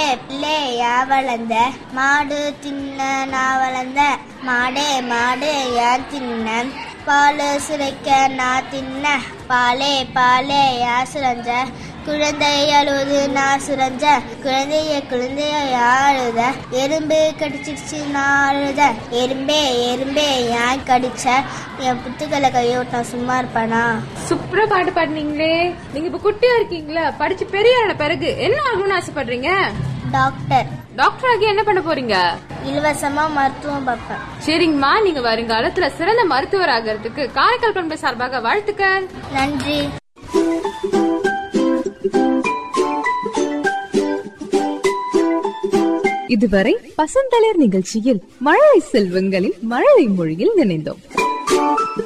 பிள்ளையா வளர்ந்த மாடு தின்ன நான் வளர்ந்த மாடே மாடு ஏன் தின்ன பால் சுரைக்க நான் தின்ன பாலே பாலே யா சுரஞ்ச குழந்தை அழுது நான் சுரஞ்ச குழந்தைய குழந்தைய அழுத எறும்பு கடிச்சிருச்சு நான் அழுத எறும்பே எறும்பே ஏன் கடிச்ச என் புத்துக்களை கையோட்டம் சும்மா இருப்பானா சூப்பரா பாட்டு பாடுனீங்களே நீங்க இப்ப குட்டியா இருக்கீங்களா படிச்சு பெரிய ஆன பிறகு என்ன ஆகணும்னு ஆசைப்படுறீங்க டாக்டர் டாக்டர் ஆகி என்ன பண்ண போறீங்க இலவசமா மருத்துவம் பார்ப்பேன் சரிங்கம்மா நீங்க வருங்காலத்துல சிறந்த மருத்துவர் ஆகிறதுக்கு காரைக்கால் பண்பு சார்பாக வாழ்த்துக்கள் நன்றி இதுவரை பசந்தளிர் நிகழ்ச்சியில் மழலை செல்வங்களின் மழலை மொழியில் நினைந்தோம்